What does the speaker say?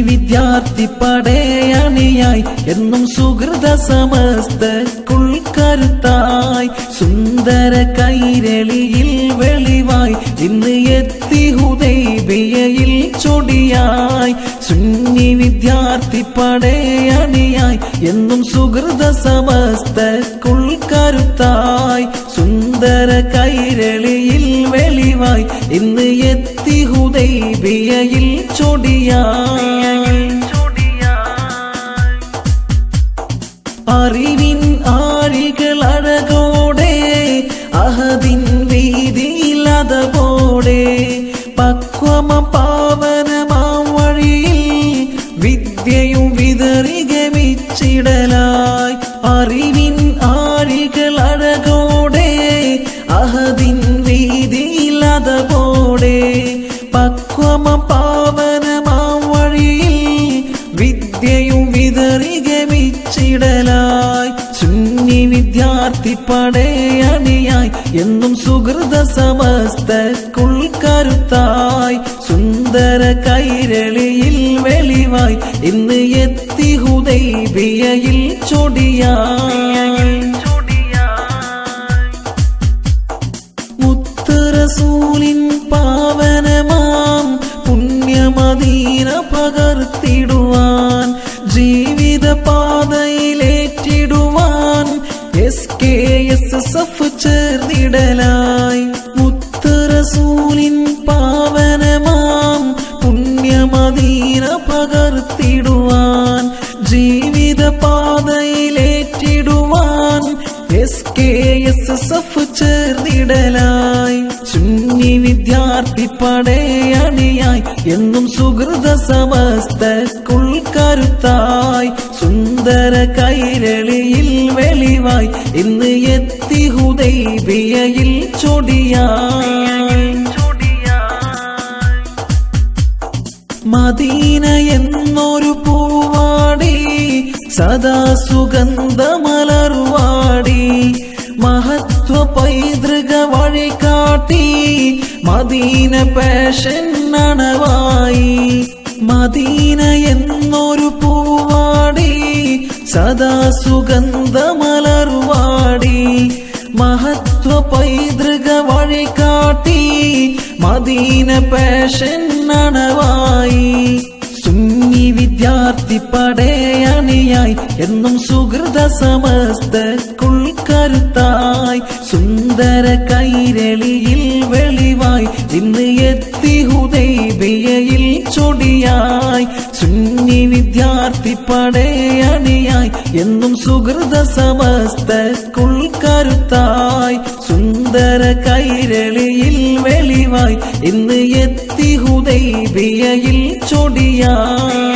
വിദ്യാർത്ഥി പടയണിയായി എന്നും സുഹൃത സമസ്തക്കുൾക്കരുത്തായി സുന്ദര കൈരളിയിൽ വെളിവായി ഇന്ന് എത്തി ഹുദൈബിയയിൽ ചൊടിയായി സുന്നി വിദ്യാർത്ഥി പടയണിയായി എന്നും സുഹൃത സമസ്തക്കുൾക്കരുത്തായി സുന്ദര കൈരളിയിൽ വെളിവായി ഇന്ന് എത്തി ഹുദൈബിയയിൽ ചൊടിയായി അറിവിൻ ആഴികൾ അഴകോടെ അഹദിൻ വീതിയിലതപോടെ പക്വമ പാവനമാം വഴിയിൽ വിദ്യയും വിതറി ഗമിച്ചിടലായി അറിവിൻ ആഴികൾ അഴകോടെ അഹദിൻ വീതിയിലതപോടെ പക്വമ പാവനമാം വഴിയിൽ വിദ്യയും വിതറി ഗമിച്ചിടലായി സുന്നി വിദ്യാർത്ഥി പടയണിയായി എന്നും സുഹൃത സമസ്തക്കുൾക്കരുത്തായി സുന്ദര കൈരളിയിൽ വെളിവായി ഇന്ന് എത്തി ഹുദൈബിയയിൽ ചൊടിയായി മുത്തറസൂലിൻ പാവനമാം പുണ്യമദീന പകർത്തിടുവാൻ ജീവിത പാതയിലേറ്റിടുവാൻ S K S S F ചേർന്നിടലായി മുത്തറസൂലിൻ പാവനമാം പുണ്യമദീന പകർത്തിടുവാൻ ജീവിത പാതയിലേറ്റിടുവാൻ S K S S F ചേർന്നിടലായി സുന്നി വിദ്യാർത്ഥി പടയണിയായി എന്നും സുഹൃത സമസ്തക്കുൾക്കരുത്തായി സുന്ദര കൈരളിയിൽ വെളിവായി ഇന്ന് എത്തി ഹുദൈബിയയിൽ ചൊടിയായി മദീന എന്നൊരു പൂവാടി സദാ സുഗന്ധമലർവാടി മഹത്വ പൈതൃക വഴി കാട്ടി മദീന പേഷൻ നണവായി മദീന എന്നൊരു പൂവാടി സദാ സുഗന്ധമലർവാടി മഹത്വ പൈതൃക വഴി കാട്ടി മദീന പേഷൻ നണവായി സുന്നി വിദ്യാർത്ഥി പടയണിയായി എന്നും സുഹൃത സമസ്തക്കുൾക്കരുത്തായി സുന്ദര കൈരളിയിൽ വെളിവായി ഇന്ന് എത്തി ഹുദൈബിയയിൽ ചൊടിയായി സുന്നി വിദ്യാർത്ഥി പടയണിയായി എന്നും സുഹൃത സമസ്തക്കുൾക്കരുത്തായി സുന്ദര കൈരളിയിൽ വെളിവായി ഇന്ന് എത്തി ഹുദൈബിയയിൽ ചൊടിയായി